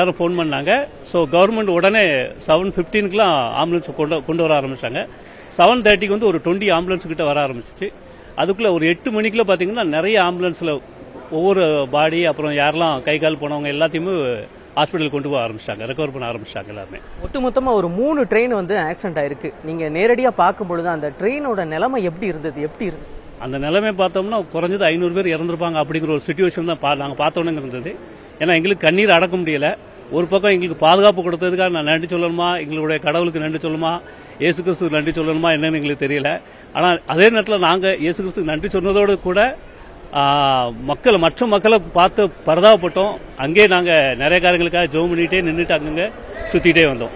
எல்லாரும் ஃபோன் பண்ணாங்க so government உடனே செவன் ஃபிஃப்டீனுக்குலாம் ஆம்புலன்ஸ் கொண்டு கொண்டு வர ஆரம்பிச்சாங்க செவன் தேர்ட்டிக்கு வந்து ஒரு டுவெண்ட்டி ஆம்புலன்ஸ் கிட்ட வர ஆரம்பிச்சிச்சு அதுக்குள்ள ஒரு எட்டு மணிக்குள்ள பார்த்தீங்கன்னா நிறைய ஆம்புலன்ஸில் ஒவ்வொரு பாடி அப்புறம் யாரெல்லாம் கை கால் போனவங்க எல்லாத்தையுமே ஹாஸ்பிட்டல் கொண்டு போக ஆரம்பிச்சிட்டாங்க ரெக்கவர் பண்ண ஆரம்பிச்சிட்டாங்க எல்லாருமே ஒட்டுமொத்தமா ஒரு மூணு ட்ரெயின் வந்து ஆக்சிடென்ட் ஆயிருக்கு நீங்க நேரடியா பார்க்கும் பொழுது அந்த ட்ரெயினோட நிலைமை எப்படி இருந்தது எப்படி இருந்தது அந்த நிலைமை பார்த்தோம்னா குறைஞ்சது ஐநூறு பேர் இறந்துருப்பாங்க அப்படிங்கிற ஒரு சுச்சுவேஷன் தான் பா நாங்கள் பார்த்தோன்னே இருந்தது ஏன்னா எங்களுக்கு கண்ணீர் அடக்க முடியல ஒரு பக்கம் எங்களுக்கு பாதுகாப்பு கொடுத்ததுக்காக நான் நன்றி சொல்லணுமா எங்களுடைய கடவுளுக்கு நன்றி சொல்லணுமா இயேசு கிறிஸ்துக்கு நன்றி சொல்லணுமா என்னன்னு எங்களுக்கு தெரியல ஆனால் அதே நேரத்தில் நாங்கள் இயேசு கிறிஸ்துக்கு நன்றி சொன்னதோடு கூட ஆ, மக்கள் மற்ற மக்களை பார்த்து பரதாபப்பட்டோம் அங்கேயே நாங்கள் நிறைய காரியங்களுக்காக ஜோம் பண்ணிட்டே நின்றுட்டு அங்கங்கே சுற்றிட்டே வந்தோம்